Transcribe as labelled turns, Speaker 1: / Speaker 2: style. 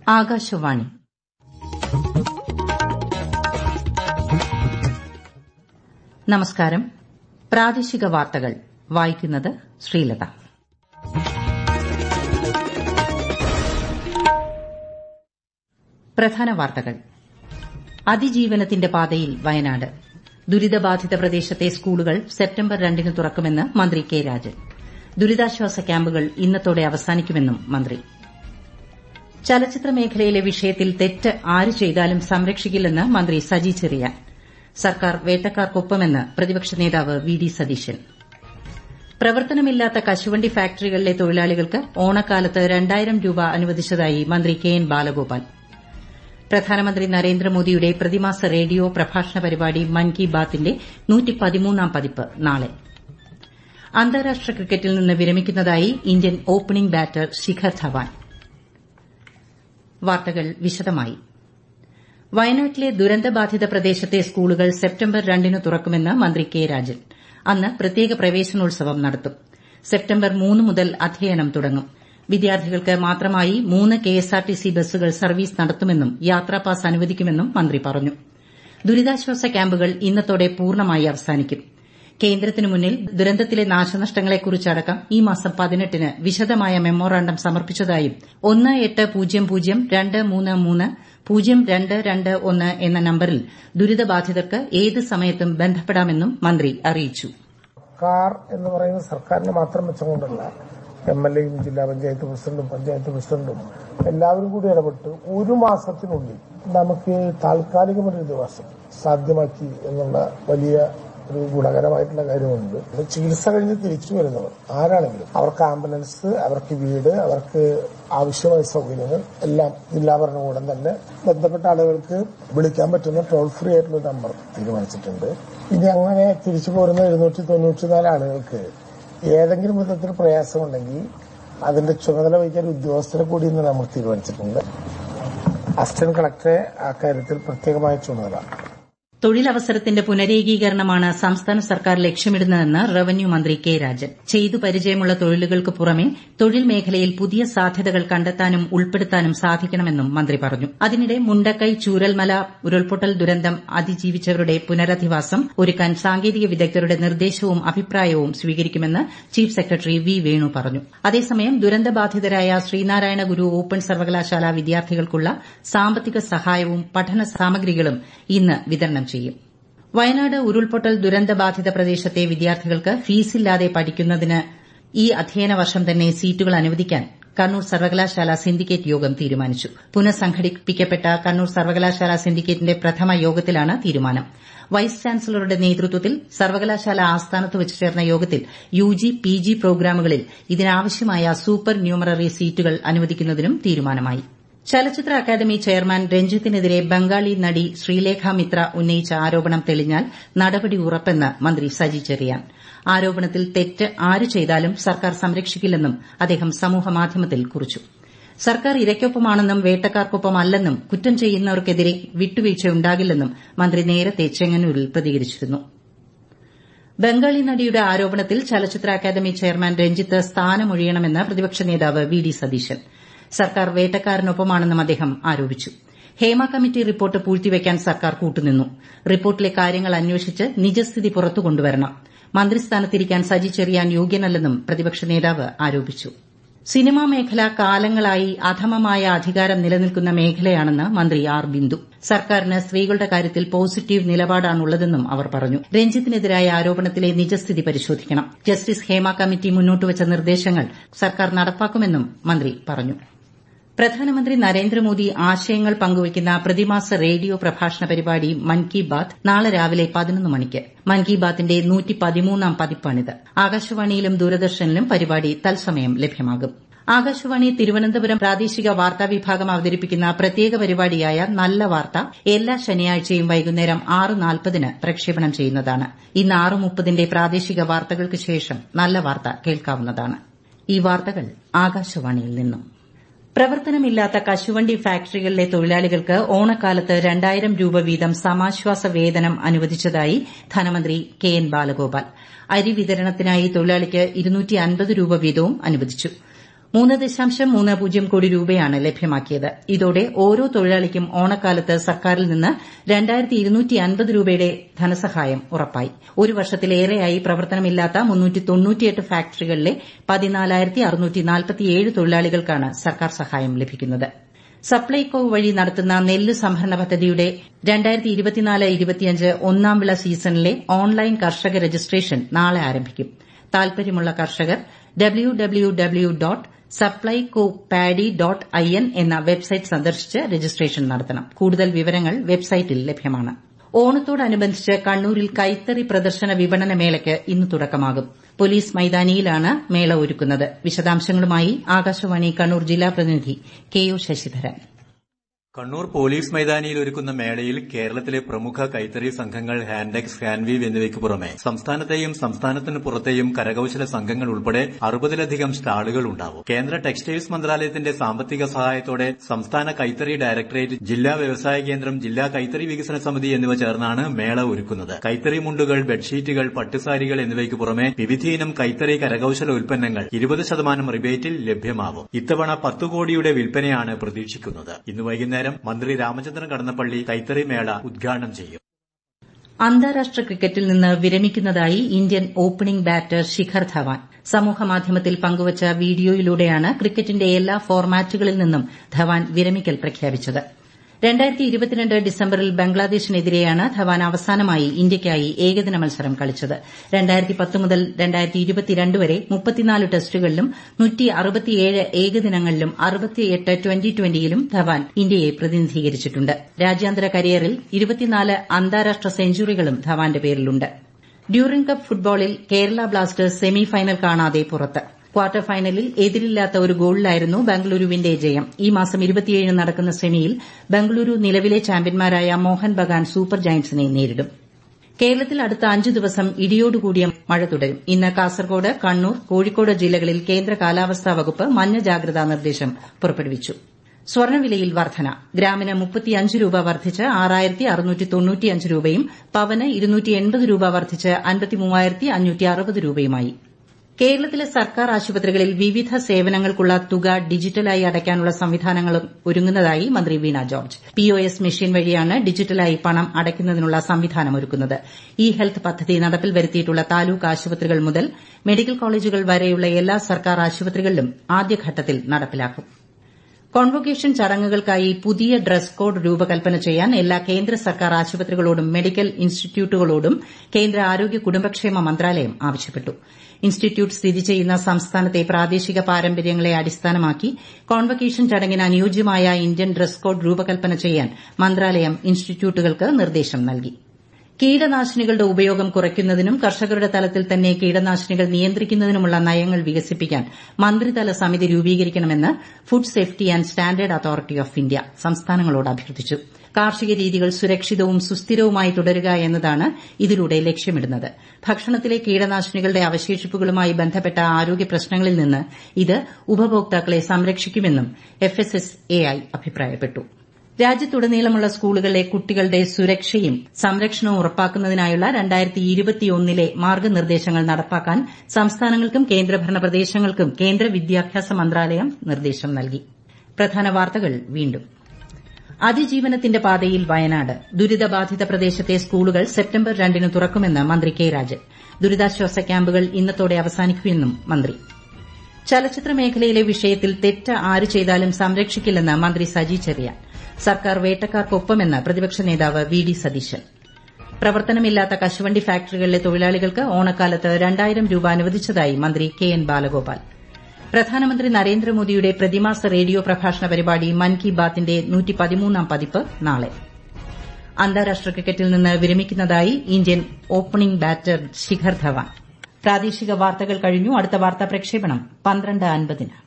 Speaker 1: ആകാശവാണി നമസ്കാരം പ്രാദേശിക വാർത്തകൾ വായിക്കുന്നത് ശ്രീലത പ്രധാന വാർത്തകൾ അതിജീവനത്തിന്റെ പാതയിൽ വയനാട് ദുരിതബാധിത പ്രദേശത്തെ സ്കൂളുകൾ സെപ്റ്റംബർ രണ്ടിന് തുറക്കുമെന്ന് മന്ത്രി കെ രാജൻ ദുരിതാശ്വാസ ക്യാമ്പുകൾ ഇന്നത്തോടെ അവസാനിക്കുമെന്നും മന്ത്രി ചലച്ചിത്ര മേഖലയിലെ വിഷയത്തിൽ തെറ്റ് ആര് ചെയ്താലും സംരക്ഷിക്കില്ലെന്ന് മന്ത്രി സജി ചെറിയാൻ സർക്കാർ വേട്ടക്കാർക്കൊപ്പമെന്ന് പ്രതിപക്ഷ നേതാവ് വി ഡി സതീശൻ പ്രവർത്തനമില്ലാത്ത കശുവണ്ടി ഫാക്ടറികളിലെ തൊഴിലാളികൾക്ക് ഓണക്കാലത്ത് രണ്ടായിരം രൂപ അനുവദിച്ചതായി മന്ത്രി കെ എൻ ബാലഗോപാൽ പ്രധാനമന്ത്രി നരേന്ദ്രമോദിയുടെ പ്രതിമാസ റേഡിയോ പ്രഭാഷണ പരിപാടി മൻ കി ബാത്തിന്റെ പതിപ്പ് നാളെ അന്താരാഷ്ട്ര ക്രിക്കറ്റിൽ നിന്ന് വിരമിക്കുന്നതായി Indian opening batter Shikhar Dhawan വാർത്തകൾ വിശദമായി വയനാട്ടിലെ ദുരന്തബാധിത പ്രദേശത്തെ സ്കൂളുകൾ സെപ്റ്റംബർ രണ്ടിന് തുറക്കുമെന്ന് മന്ത്രി കെ രാജൻ അന്ന് പ്രത്യേക പ്രവേശനോത്സവം നടത്തും സെപ്റ്റംബർ മൂന്ന് മുതൽ അധ്യയനം തുടങ്ങും വിദ്യാർത്ഥികൾക്ക് മാത്രമായി മൂന്ന് കെഎസ്ആർടിസി ബസ്സുകൾ സർവീസ് നടത്തുമെന്നും യാത്രാപാസ് അനുവദിക്കുമെന്നും മന്ത്രി പറഞ്ഞു ദുരിതാശ്വാസ ക്യാമ്പുകൾ ഇന്നത്തോടെ പൂർണ്ണമായി അവസാനിക്കും കേന്ദ്രത്തിനു മുന്നിൽ ദുരന്തത്തിലെ നാശനഷ്ടങ്ങളെക്കുറിച്ചടക്കം ഈ മാസം പതിനെട്ടിന് വിശദമായ മെമ്മോറാണ്ടം സമർപ്പിച്ചതായും ഒന്ന് എട്ട് പൂജ്യം പൂജ്യം രണ്ട് മൂന്ന് മൂന്ന് പൂജ്യം രണ്ട് രണ്ട് ഒന്ന് എന്ന നമ്പറിൽ ദുരിതബാധിതർക്ക് ഏത് സമയത്തും ബന്ധപ്പെടാമെന്നും മന്ത്രി അറിയിച്ചു
Speaker 2: സർക്കാർ എന്ന് പറയുന്ന സർക്കാരിന് മാത്രം വെച്ചുകൊണ്ടല്ല എം എൽ എയും ജില്ലാ പഞ്ചായത്ത് പ്രസിഡന്റും പഞ്ചായത്ത് പ്രസിഡന്റും എല്ലാവരും കൂടി ഇടപെട്ട് ഒരു മാസത്തിനുള്ളിൽ നമുക്ക് താൽക്കാലികമൊരു ദിവസം സാധ്യമാക്കി എന്നുള്ള വലിയ ഒരു ഗുണകരമായിട്ടുള്ള കാര്യമുണ്ട് ചികിത്സ കഴിഞ്ഞ് തിരിച്ചു വരുന്നവർ ആരാണെങ്കിലും അവർക്ക് ആംബുലൻസ് അവർക്ക് വീട് അവർക്ക് ആവശ്യമായ സൗകര്യങ്ങൾ എല്ലാം ജില്ലാ ഭരണകൂടം തന്നെ ബന്ധപ്പെട്ട ആളുകൾക്ക് വിളിക്കാൻ പറ്റുന്ന ടോൾ ഫ്രീ ആയിട്ടുള്ള നമ്പർ തീരുമാനിച്ചിട്ടുണ്ട് ഇനി അങ്ങനെ തിരിച്ചു പോരുന്ന എഴുന്നൂറ്റി തൊണ്ണൂറ്റിനാല് ആളുകൾക്ക് ഏതെങ്കിലും വിധത്തിൽ പ്രയാസമുണ്ടെങ്കിൽ അതിന്റെ ചുമതല വഹിക്കാൻ ഉദ്യോഗസ്ഥരെ കൂടി ഇന്ന് നമ്മൾ തീരുമാനിച്ചിട്ടുണ്ട് അസിസ്റ്റന്റ് കളക്ടറെ അക്കാര്യത്തിൽ പ്രത്യേകമായ ചുമതല
Speaker 1: തൊഴിലവസരത്തിന്റെ പുനരേകീകരണമാണ് സംസ്ഥാന സർക്കാർ ലക്ഷ്യമിടുന്നതെന്ന് റവന്യൂ മന്ത്രി കെ രാജൻ ചെയ്തു പരിചയമുള്ള തൊഴിലുകൾക്ക് പുറമെ തൊഴിൽ മേഖലയിൽ പുതിയ സാധ്യതകൾ കണ്ടെത്താനും ഉൾപ്പെടുത്താനും സാധിക്കണമെന്നും മന്ത്രി പറഞ്ഞു അതിനിടെ മുണ്ടക്കൈ ചൂരൽമല ഉരുൾപൊട്ടൽ ദുരന്തം അതിജീവിച്ചവരുടെ പുനരധിവാസം ഒരുക്കാൻ സാങ്കേതിക വിദഗ്ധരുടെ നിർദ്ദേശവും അഭിപ്രായവും സ്വീകരിക്കുമെന്ന് ചീഫ് സെക്രട്ടറി വി വേണു പറഞ്ഞു അതേസമയം ദുരന്തബാധിതരായ ശ്രീനാരായണ ഗുരു ഓപ്പൺ സർവകലാശാല വിദ്യാർത്ഥികൾക്കുള്ള സാമ്പത്തിക സഹായവും പഠന സാമഗ്രികളും ഇന്ന് വിതരണം ചെയ്യും ചെയ്യും വയനാട് ഉരുൾപൊട്ടൽ ദുരന്തബാധിത പ്രദേശത്തെ വിദ്യാർത്ഥികൾക്ക് ഫീസില്ലാതെ പഠിക്കുന്നതിന് ഈ അധ്യയന വർഷം തന്നെ സീറ്റുകൾ അനുവദിക്കാൻ കണ്ണൂർ സർവകലാശാല സിൻഡിക്കേറ്റ് യോഗം തീരുമാനിച്ചു പുനഃസംഘടിപ്പിക്കപ്പെട്ട കണ്ണൂർ സർവകലാശാല സിൻഡിക്കേറ്റിന്റെ പ്രഥമ യോഗത്തിലാണ് തീരുമാനം വൈസ് ചാൻസലറുടെ നേതൃത്വത്തിൽ സർവകലാശാല ആസ്ഥാനത്ത് വെച്ച് ചേർന്ന യോഗത്തിൽ യുജി പിജി പ്രോഗ്രാമുകളിൽ ഇതിനാവശ്യമായ സൂപ്പർ ന്യൂമററി സീറ്റുകൾ അനുവദിക്കുന്നതിനും തീരുമാനമായി ചലച്ചിത്ര അക്കാദമി ചെയർമാൻ രഞ്ജിത്തിനെതിരെ ബംഗാളി നടി ശ്രീലേഖ മിത്ര ഉന്നയിച്ച ആരോപണം തെളിഞ്ഞാൽ നടപടി ഉറപ്പെന്ന് മന്ത്രി സജി ചെറിയാൻ ആരോപണത്തിൽ തെറ്റ് ആര് ചെയ്താലും സർക്കാർ സംരക്ഷിക്കില്ലെന്നും അദ്ദേഹം സമൂഹമാധ്യമത്തിൽ കുറിച്ചു സർക്കാർ ഇരയ്ക്കൊപ്പമാണെന്നും വേട്ടക്കാർക്കൊപ്പമല്ലെന്നും കുറ്റം ചെയ്യുന്നവർക്കെതിരെ വിട്ടുവീഴ്ചയുണ്ടാകില്ലെന്നും മന്ത്രി നേരത്തെ ചെങ്ങന്നൂരിൽ പ്രതികരിച്ചിരുന്നു ബംഗാളി നടിയുടെ ആരോപണത്തിൽ ചലച്ചിത്ര അക്കാദമി ചെയർമാൻ രഞ്ജിത്ത് സ്ഥാനമൊഴിയണമെന്ന് പ്രതിപക്ഷ നേതാവ് വി ഡി സതീശൻ സർക്കാർ വേട്ടക്കാരനൊപ്പമാണെന്നും അദ്ദേഹം ആരോപിച്ചു ഹേമ കമ്മിറ്റി റിപ്പോർട്ട് പൂഴ്ത്തിവയ്ക്കാൻ സർക്കാർ കൂട്ടുനിന്നു റിപ്പോർട്ടിലെ കാര്യങ്ങൾ അന്വേഷിച്ച് നിജസ്ഥിതി പുറത്തു കൊണ്ടുവരണം മന്ത്രിസ്ഥാനത്തിരിക്കാൻ സജി ചെറിയാൻ യോഗ്യനല്ലെന്നും പ്രതിപക്ഷ നേതാവ് ആരോപിച്ചു സിനിമാ മേഖല കാലങ്ങളായി അധമമായ അധികാരം നിലനിൽക്കുന്ന മേഖലയാണെന്ന് മന്ത്രി ആർ ബിന്ദു സർക്കാരിന് സ്ത്രീകളുടെ കാര്യത്തിൽ പോസിറ്റീവ് നിലപാടാണുള്ളതെന്നും അവർ പറഞ്ഞു രഞ്ജിത്തിനെതിരായ ആരോപണത്തിലെ നിജസ്ഥിതി പരിശോധിക്കണം ജസ്റ്റിസ് ഹേമ കമ്മിറ്റി മുന്നോട്ടുവച്ച നിർദ്ദേശങ്ങൾ സർക്കാർ നടപ്പാക്കുമെന്നും മന്ത്രി പറഞ്ഞു പ്രധാനമന്ത്രി നരേന്ദ്രമോദി ആശയങ്ങൾ പങ്കുവയ്ക്കുന്ന പ്രതിമാസ റേഡിയോ പ്രഭാഷണ പരിപാടി മൻ കി ബാത് നാളെ രാവിലെ പതിനൊന്ന് മണിക്ക് മൻ കി ബാത്തിന്റെ നൂറ്റിപ്പതിമൂന്നാം പതിപ്പാണിത് ആകാശവാണിയിലും ദൂരദർശനിലും പരിപാടി തത്സമയം ലഭ്യമാകും ആകാശവാണി തിരുവനന്തപുരം പ്രാദേശിക വാർത്താ വിഭാഗം അവതരിപ്പിക്കുന്ന പ്രത്യേക പരിപാടിയായ നല്ല വാർത്ത എല്ലാ ശനിയാഴ്ചയും വൈകുന്നേരം ആറ് നാൽപ്പതിന് പ്രക്ഷേപണം ചെയ്യുന്നതാണ് ഇന്ന് ആറ് മുപ്പതിന്റെ പ്രാദേശിക വാർത്തകൾക്ക് ശേഷം നല്ല വാർത്ത കേൾക്കാവുന്നതാണ് ഈ വാർത്തകൾ ആകാശവാണിയിൽ നിന്നും പ്രവർത്തനമില്ലാത്ത കശുവണ്ടി ഫാക്ടറികളിലെ തൊഴിലാളികൾക്ക് ഓണക്കാലത്ത് രണ്ടായിരം രൂപ വീതം സമാശ്വാസ വേതനം അനുവദിച്ചതായി ധനമന്ത്രി കെ എൻ ബാലഗോപാൽ അരി വിതരണത്തിനായി തൊഴിലാളിക്ക് രൂപ വീതവും അനുവദിച്ചു മൂന്ന് ദശാംശം മൂന്ന് പൂജ്യം കോടി രൂപയാണ് ലഭ്യമാക്കിയത് ഇതോടെ ഓരോ തൊഴിലാളിക്കും ഓണക്കാലത്ത് സർക്കാരിൽ നിന്ന് രണ്ടായിരത്തി ഇരുന്നൂറ്റി അൻപത് രൂപയുടെ ധനസഹായം ഉറപ്പായി ഒരു വർഷത്തിലേറെയായി പ്രവർത്തനമില്ലാത്ത മുന്നൂറ്റി തൊണ്ണൂറ്റിയെട്ട് ഫാക്ടറികളിലെ പതിനാലായിരത്തി അറുന്നൂറ്റി നാൽപ്പത്തിയേഴ് തൊഴിലാളികൾക്കാണ് സർക്കാർ സഹായം ലഭിക്കുന്നത് സപ്ലൈകോ വഴി നടത്തുന്ന നെല്ല് സംഭരണ പദ്ധതിയുടെ രണ്ടായിരത്തി ഇരുപത്തിനാല് ഇരുപത്തിയഞ്ച് ഒന്നാം വിള സീസണിലെ ഓൺലൈൻ കർഷക രജിസ്ട്രേഷൻ നാളെ ആരംഭിക്കും താൽപര്യമുള്ള കർഷകർ W W W dot Supplyco paddy dot I N എന്ന വെബ്സൈറ്റ് സന്ദർശിച്ച് രജിസ്ട്രേഷൻ നടത്തണം കൂടുതൽ വിവരങ്ങൾ വെബ്സൈറ്റിൽ ലഭ്യമാണ് ഓണത്തോടനുബന്ധിച്ച് കണ്ണൂരിൽ കൈത്തറി പ്രദർശന വിപണന മേളയ്ക്ക് ഇന്ന് തുടക്കമാകും പോലീസ് മൈതാനിയിലാണ് മേള ഒരുക്കുന്നത് വിശദാംശങ്ങളുമായി ആകാശവാണി കണ്ണൂർ ജില്ലാ പ്രതിനിധി K O Sasidharan
Speaker 3: Kannur police മൈതാനിയിൽ ഒരുക്കുന്ന മേളയിൽ കേരളത്തിലെ പ്രമുഖ കൈത്തറി സംഘങ്ങൾ ഹാൻഡെക്സ് ഹാൻവീവ് എന്നിവയ്ക്ക് പുറമെ സംസ്ഥാനത്തെയും സംസ്ഥാനത്തിന് പുറത്തെയും കരകൌശല സംഘങ്ങൾ ഉൾപ്പെടെ അറുപതിലധികം സ്റ്റാളുകൾ ഉണ്ടാവും കേന്ദ്ര ടെക്സ്റ്റൈൽസ് മന്ത്രാലയത്തിന്റെ സാമ്പത്തിക സഹായത്തോടെ സംസ്ഥാന കൈത്തറി ഡയറക്ടറേറ്റ് ജില്ലാ വ്യവസായ കേന്ദ്രം ജില്ലാ കൈത്തറി വികസന സമിതി എന്നിവ ചേർന്നാണ് മേള ഒരുക്കുന്നത് കൈത്തറി മുണ്ടുകൾ ബെഡ്ഷീറ്റുകൾ പട്ടുസാരികൾ എന്നിവയ്ക്ക് പുറമെ വിവിധയിനം കൈത്തറി കരകൌശല ഉൽപ്പന്നങ്ങൾ ഇരുപത് ശതമാനം റിബേറ്റിൽ ലഭ്യമാവും ഇത്തവണ പത്തു കോടിയുടെ വിൽപ്പനയാണ് പ്രതീക്ഷിക്കുന്നത് ഇന്ന് വൈകുന്നേരം വൈകുന്നേരം മന്ത്രി രാമചന്ദ്രൻ കടന്നപ്പള്ളി കൈത്തറി മേള ഉദ്ഘാടനം ചെയ്യും
Speaker 1: അന്താരാഷ്ട്ര ക്രിക്കറ്റിൽ നിന്ന് വിരമിക്കുന്നതായി Indian opening batter Shikhar Dhawan സമൂഹമാധ്യമത്തിൽ പങ്കുവച്ച വീഡിയോയിലൂടെയാണ് ക്രിക്കറ്റിന്റെ എല്ലാ ഫോർമാറ്റുകളിൽ നിന്നും ധവാൻ വിരമിക്കൽ പ്രഖ്യാപിച്ചത് ഡിസംബറിൽ ബംഗ്ലാദേശിനെതിരെയാണ് ധവാൻ അവസാനമായി ഇന്ത്യയ്ക്കായി ഏകദിന മത്സരം കളിച്ചത് മുതൽ വരെ ടെസ്റ്റുകളിലും ഏകദിനങ്ങളിലും ട്വന്റി ട്വന്റിയിലും ധവാൻ ഇന്ത്യയെ പ്രതിനിധീകരിച്ചിട്ടുണ്ട് രാജ്യാന്തര കരിയറിൽ അന്താരാഷ്ട്ര സെഞ്ചുറികളും ധവാന്റെ പേരിലുണ്ട് ഡ്യൂറിംഗ് കപ്പ് ഫുട്ബോളിൽ കേരള ബ്ലാസ്റ്റേഴ്സ് സെമി ഫൈനൽ കാണാതെ പുറത്ത് ക്വാർട്ടർ ഫൈനലിൽ എതിരില്ലാത്ത ഒരു ഗോളിലായിരുന്നു ബംഗളൂരുവിന്റെ ജയം ഈ മാസം ഇരുപത്തിയേഴിന് നടക്കുന്ന സെമിയിൽ ബംഗളൂരു നിലവിലെ ചാമ്പ്യന്മാരായ മോഹൻ ബഗാൻ സൂപ്പർ ജയന്റ്സിനെ നേരിടും കേരളത്തിൽ അടുത്ത അഞ്ചു ദിവസം ഇടിയോടുകൂടിയ മഴ തുടരും ഇന്ന് കാസർകോട് കണ്ണൂർ കോഴിക്കോട് ജില്ലകളിൽ കേന്ദ്ര കാലാവസ്ഥാ വകുപ്പ് മഞ്ഞ ജാഗ്രതാ നിർദ്ദേശം പുറപ്പെടുവിച്ചു സ്വർണ്ണവിലയിൽ വർധന ഗ്രാമിന് മുപ്പത്തിയഞ്ച് രൂപ വർദ്ധിച്ച് ആറായിരത്തി അറുന്നൂറ്റി തൊണ്ണൂറ്റിയഞ്ച് രൂപയും പവന് ഇരുന്നൂറ്റി എൺപത് രൂപ വർദ്ധിച്ച് അൻപത്തിമൂവായിരത്തി അഞ്ഞൂറ്റി അറുപത് രൂപയുമായി കേരളത്തിലെ സർക്കാർ ആശുപത്രികളിൽ വിവിധ സേവനങ്ങൾക്കുള്ള തുക ഡിജിറ്റലായി അടയ്ക്കാനുള്ള സംവിധാനങ്ങൾ ഒരുങ്ങുന്നതായി മന്ത്രി വീണ ജോർജ് പിഒഎസ് മെഷീൻ വഴിയാണ് ഡിജിറ്റലായി പണം അടയ്ക്കുന്നതിനുള്ള സംവിധാനം ഒരുക്കുന്നത് ഇ ഹെൽത്ത് പദ്ധതി നടപ്പിൽ വരുത്തിയിട്ടുള്ള താലൂക്ക് ആശുപത്രികൾ മുതൽ മെഡിക്കൽ കോളേജുകൾ വരെയുള്ള എല്ലാ സർക്കാർ ആശുപത്രികളിലും ആദ്യഘട്ടത്തിൽ നടപ്പിലാക്കും കോൺവൊക്കേഷൻ ചടങ്ങുകൾക്കായി പുതിയ ഡ്രസ് കോഡ് രൂപകൽപ്പന ചെയ്യാൻ എല്ലാ കേന്ദ്ര സർക്കാർ ആശുപത്രികളോടും മെഡിക്കൽ ഇൻസ്റ്റിറ്റ്യൂട്ടുകളോടും കേന്ദ്ര ആരോഗ്യ കുടുംബക്ഷേമ മന്ത്രാലയം ആവശ്യപ്പെട്ടു ഇൻസ്റ്റിറ്റ്യൂട്ട് സ്ഥിതി ചെയ്യുന്ന സംസ്ഥാനത്തെ പ്രാദേശിക പാരമ്പര്യങ്ങളെ അടിസ്ഥാനമാക്കി കോൺവൊക്കേഷൻ ചടങ്ങിന് അനുയോജ്യമായ ഇന്ത്യൻ ഡ്രസ് കോഡ് രൂപകൽപ്പന ചെയ്യാൻ മന്ത്രാലയം ഇൻസ്റ്റിറ്റ്യൂട്ടുകൾക്ക് നിർദ്ദേശം നൽകി കീടനാശിനികളുടെ ഉപയോഗം കുറയ്ക്കുന്നതിനും കർഷകരുടെ തലത്തിൽ തന്നെ കീടനാശിനികൾ നിയന്ത്രിക്കുന്നതിനുമുള്ള നയങ്ങൾ വികസിപ്പിക്കാൻ മന്ത്രിതല സമിതി രൂപീകരിക്കണമെന്ന് food safety and standard authority of India സംസ്ഥാനങ്ങളോട് അഭ്യർത്ഥിച്ചു കാർഷിക രീതികൾ സുരക്ഷിതവും സുസ്ഥിരവുമായി തുടരുക എന്നതാണ് ഇതിലൂടെ ലക്ഷ്യമിടുന്നത് ഭക്ഷണത്തിലെ കീടനാശിനികളുടെ അവശേഷിപ്പുകളുമായി ബന്ധപ്പെട്ട ആരോഗ്യ പ്രശ്നങ്ങളിൽ നിന്ന് ഇത് ഉപഭോക്താക്കളെ സംരക്ഷിക്കുമെന്നും എഫ്എസ്എസ്എഐ അഭിപ്രായപ്പെട്ടു രാജ്യത്തുടനീളമുള്ള സ്കൂളുകളിലെ കുട്ടികളുടെ സുരക്ഷയും സംരക്ഷണവും ഉറപ്പാക്കുന്നതിനായുള്ള രണ്ടായിരത്തി ഇരുപത്തിയൊന്നിലെ മാർഗ്ഗനിർദ്ദേശങ്ങൾ നടപ്പാക്കാൻ സംസ്ഥാനങ്ങൾക്കും കേന്ദ്രഭരണ പ്രദേശങ്ങൾക്കും കേന്ദ്ര വിദ്യാഭ്യാസ മന്ത്രാലയം നിർദ്ദേശം നൽകി പ്രധാന വാർത്തകൾ വീണ്ടും അതിജീവനത്തിന്റെ പാതയിൽ വയനാട് ദുരിതബാധിത പ്രദേശത്തെ സ്കൂളുകൾ സെപ്റ്റംബർ രണ്ടിന് തുറക്കുമെന്ന് മന്ത്രി കെ രാജൻ ദുരിതാശ്വാസ ക്യാമ്പുകൾ ഇന്നത്തോടെ അവസാനിക്കുമെന്നും മന്ത്രി ചലച്ചിത്ര മേഖലയിലെ വിഷയത്തിൽ തെറ്റ് ആര് ചെയ്താലും സംരക്ഷിക്കില്ലെന്ന് മന്ത്രി സജി ചെറിയാൻ സർക്കാർ വേട്ടക്കാർക്കൊപ്പമെന്ന് പ്രതിപക്ഷ നേതാവ് വി ഡി സതീശൻ പ്രവർത്തനമില്ലാത്ത കശുവണ്ടി ഫാക്ടറികളിലെ തൊഴിലാളികൾക്ക് ഓണക്കാലത്ത് രണ്ടായിരം രൂപ അനുവദിച്ചതായി മന്ത്രി കെ എൻ ബാലഗോപാൽ പ്രധാനമന്ത്രി നരേന്ദ്രമോദിയുടെ പ്രതിമാസ റേഡിയോ പ്രഭാഷണ പരിപാടി മൻ കി ബാത്തിന്റെ പതിപ്പ് നാളെ അന്താരാഷ്ട്ര ക്രിക്കറ്റിൽ നിന്ന് വിരമിക്കുന്നതായി Indian opening batter Shikhar Dhawan പ്രാദേശിക വാർത്തകൾ കഴിഞ്ഞു അടുത്ത വാർത്താ പ്രക്ഷേപണം പന്ത്രണ്ട് അൻപതിന്